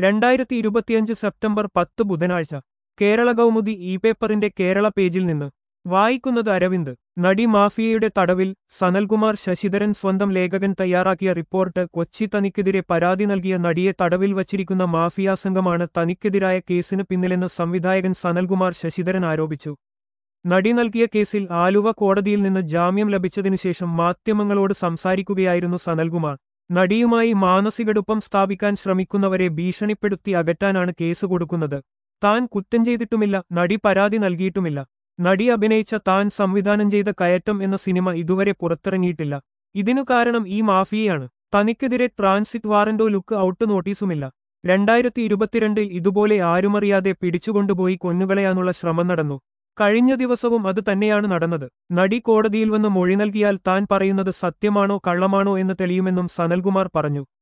രണ്ടായിരത്തി ഇരുപത്തിയഞ്ച് സെപ്റ്റംബർ പത്ത് ബുധനാഴ്ച കേരള കൗമുദി ഇ പേപ്പറിന്റെ കേരള പേജിൽ നിന്ന് വായിക്കുന്നത് അരവിന്ദ് നടി മാഫിയയുടെ തടവിൽ സനൽകുമാർ ശശിധരൻ സ്വന്തം ലേഖകൻ തയ്യാറാക്കിയ റിപ്പോർട്ട് കൊച്ചി തനിക്കെതിരെ പരാതി നൽകിയ നടിയെ തടവിൽ വച്ചിരിക്കുന്ന മാഫിയ സംഘമാണ് തനിക്കെതിരായ കേസിന് പിന്നിലെന്ന് സംവിധായകൻ സനൽകുമാർ ശശിധരൻ ആരോപിച്ചു നടി നൽകിയ കേസിൽ ആലുവ കോടതിയിൽ നിന്ന് ജാമ്യം ലഭിച്ചതിനുശേഷം മാധ്യമങ്ങളോട് സംസാരിക്കുകയായിരുന്നു സനൽകുമാർ നടിയുമായി മാനസികടുപ്പം സ്ഥാപിക്കാൻ ശ്രമിക്കുന്നവരെ ഭീഷണിപ്പെടുത്തി അകറ്റാനാണ് കേസ് കൊടുക്കുന്നത് താൻ കുറ്റം ചെയ്തിട്ടുമില്ല നടി പരാതി നൽകിയിട്ടുമില്ല നടി അഭിനയിച്ച താൻ സംവിധാനം ചെയ്ത കയറ്റം എന്ന സിനിമ ഇതുവരെ പുറത്തിറങ്ങിയിട്ടില്ല ഇതിനു കാരണം ഈ മാഫിയയാണ് തനിക്കെതിരെ ട്രാൻസിറ്റ് വാറന്റോ ലുക്ക് ഔട്ട് നോട്ടീസുമില്ല രണ്ടായിരത്തി ഇരുപത്തിരണ്ടിൽ ഇതുപോലെ ആരുമറിയാതെ പിടിച്ചുകൊണ്ടുപോയി കൊന്നുകളയാനുള്ള ശ്രമം നടന്നു കഴിഞ്ഞ ദിവസവും അത് തന്നെയാണ് നടന്നത് നടി കോടതിയിൽ വന്ന് മൊഴി നൽകിയാൽ താൻ പറയുന്നത് സത്യമാണോ കള്ളമാണോ എന്ന് തെളിയുമെന്നും സനൽകുമാർ പറഞ്ഞു